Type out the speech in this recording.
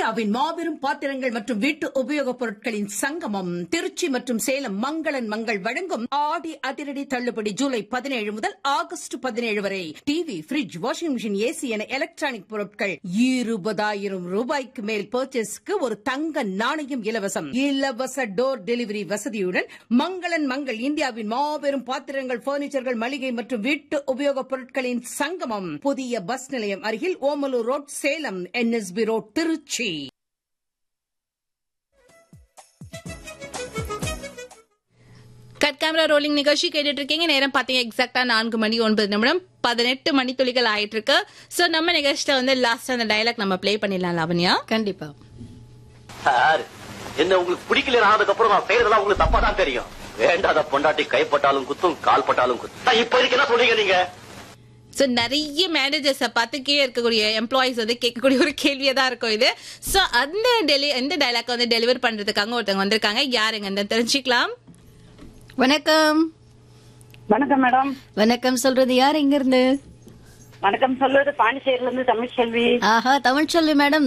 இந்தியாவின் மாபெரும் பாத்திரங்கள் மற்றும் வீட்டு உபயோகப் பொருட்களின் சங்கமம் திருச்சி மற்றும் சேலம் மங்களன் மங்கள் வழங்கும் ஆடி அதிரடி தள்ளுபடி ஜூலை பதினேழு முதல் ஆகஸ்ட் பதினேழு வரை TV fridge washing machine AC என எலக்ட்ரானிக் பொருட்கள் இருபதாயிரம் ரூபாய்க்கு மேல் பர்ச்சேஸ்க்கு ஒரு தங்க நாணயம் இலவசம் இலவச டோர் டெலிவரி வசதியுடன் மங்களன் மங்கள் இந்தியாவின் மாபெரும் பாத்திரங்கள் பர்னிச்சர்கள் மளிகை மற்றும் வீட்டு உபயோகப் பொருட்களின் சங்கமம் புதிய பஸ் நிலையம் அருகில் Omalur road Salem NSP road Trichy cut camera rolling நிகழ்ச்சி கேட்டுட்டு இருக்கீங்க நேரம் பாத்தீங்க எக்ஸாக்டா நான்கு மணி ஒன்பது நிமிடம் பதினெட்டு மணித்துளிகள் ஆயிட்டு இருக்கு சோ நம்ம நிகழ்ச்சியில வந்து லாஸ்ட் அந்த டயலாக் நம்ம ப்ளே பண்ணிடலாம் லாவண்யா கண்டிப்பா சார் என்ன உங்களுக்கு பிடிக்கல ஆனதுக்கு அப்புறம் நான் செய்யறதெல்லாம் உங்களுக்கு தப்பா தான் தெரியும் வேண்டாத பொண்டாட்டி கைப்பட்டாலும் குத்தும் கால் பட்டாலும் குத்தும் நான் இப்ப இதுக்கு என்ன சொல்றீங்க நீங்க சோ நிறைய மேனேஜர்ஸ பார்த்து கீழே இருக்கக்கூடிய எம்ப்ளாயிஸ் வந்து கேட்கக்கூடிய ஒரு கேள்வியா தான் இருக்கும் இது சோ அந்த டெலி இந்த டயலாக் வந்து டெலிவர் பண்றதுக்காக ஒருத்தவங்க வந்திருக்காங்க யாருங்க தெரிஞ்சுக்கலாம் வணக்கம் வணக்கம் மேடம் வணக்கம் சொல்றது யார் எங்க இருந்து வணக்கம் சொல்வது பாண்டிச்சேரியில இருந்து தமிழ்ச்செல்வி ஆஹா தமிழ் சொல்லு மேடம்